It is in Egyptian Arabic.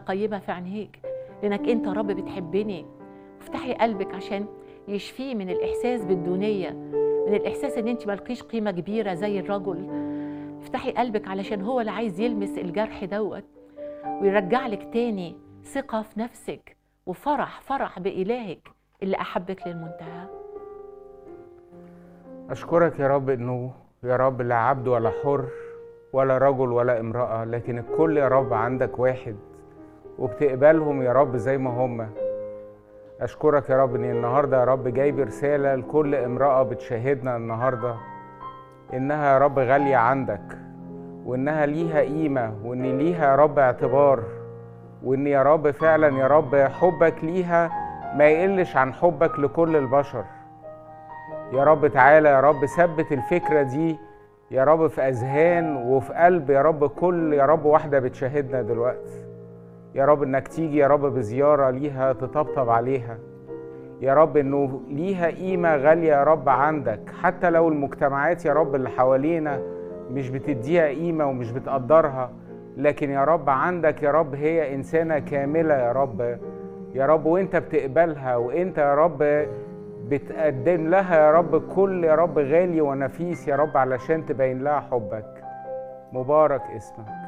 قيمة في عينيك لأنك أنت رب بتحبني افتحي قلبك عشان يشفيه من الإحساس بالدونية من الإحساس إن أنت مالكيش قيمة كبيرة زي الرجل افتحي قلبك علشان هو اللي عايز يلمس الجرح دوت ويرجع لك تاني ثقة في نفسك وفرح فرح بإلهك اللي أحبك للمنتهى أشكرك يا رب إنه يا رب لا عبد ولا حر ولا رجل ولا امرأة لكن الكل يا رب عندك واحد وبتقبلهم يا رب زي ما هم أشكرك يا رب إن النهاردة يا رب جايب رسالة لكل امرأة بتشاهدنا النهاردة إنها يا رب غالية عندك وإنها ليها قيمة وإن ليها يا رب اعتبار وإن يا رب فعلا يا رب حبك ليها ما يقلش عن حبك لكل البشر يا رب تعالى يا رب ثبت الفكرة دي يا رب في أذهان وفي قلب يا رب كل يا رب واحدة بتشاهدنا دلوقتي يا رب إنك تيجي يا رب بزيارة ليها تطبطب عليها يا رب إنه ليها قيمة غالية يا رب عندك حتى لو المجتمعات يا رب اللي حوالينا مش بتديها قيمة ومش بتقدرها لكن يا رب عندك يا رب هي إنسانة كاملة يا رب يا رب وانت بتقبلها وانت يا رب بتقدم لها يا رب كل يا رب غالي ونفيس يا رب علشان تبين لها حبك مبارك اسمك